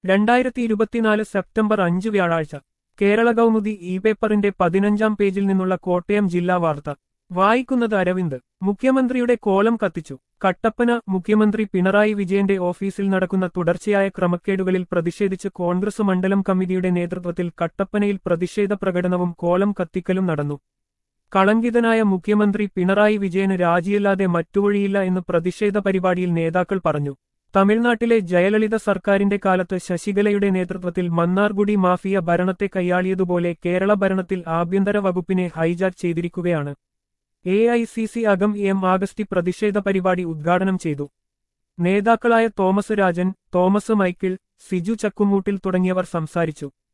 രണ്ടായിരത്തി ഇരുപത്തിനാല് സെപ്റ്റംബർ അഞ്ച് വ്യാഴാഴ്ച കേരള കൗമുദി ഇ പേപ്പറിന്റെ പതിനഞ്ചാം പേജിൽ നിന്നുള്ള കോട്ടയം ജില്ലാ വാർത്ത വായിക്കുന്നത് അരവിന്ദ് മുഖ്യമന്ത്രിയുടെ കോലം കത്തിച്ചു കട്ടപ്പന മുഖ്യമന്ത്രി പിണറായി വിജയന്റെ ഓഫീസിൽ നടക്കുന്ന തുടർച്ചയായ ക്രമക്കേടുകളിൽ പ്രതിഷേധിച്ച് കോൺഗ്രസ് മണ്ഡലം കമ്മിറ്റിയുടെ നേതൃത്വത്തിൽ കട്ടപ്പനയിൽ പ്രതിഷേധ പ്രകടനവും കോലം കത്തിക്കലും നടന്നു കളങ്കിതനായ മുഖ്യമന്ത്രി പിണറായി വിജയന് രാജിയില്ലാതെ മറ്റുവഴിയില്ല എന്ന് പ്രതിഷേധ പരിപാടിയിൽ നേതാക്കൾ പറഞ്ഞു തമിഴ്നാട്ടിലെ ജയലളിത സർക്കാരിന്റെ കാലത്ത് ശശികലയുടെ നേതൃത്വത്തിൽ മന്നാർഗുഡി മാഫിയ ഭരണത്തെ കൈയാളിയതുപോലെ കേരള ഭരണത്തിൽ ആഭ്യന്തര വകുപ്പിനെ ഹൈജാക്ക് ചെയ്തിരിക്കുകയാണ് എ ഐ സി സി അകം എം ആഗസ്റ്റി പ്രതിഷേധ പരിപാടി ഉദ്ഘാടനം ചെയ്തു നേതാക്കളായ തോമസ് രാജൻ തോമസ് മൈക്കിൾ സിജു ചക്കുമൂട്ടിൽ തുടങ്ങിയവർ സംസാരിച്ചു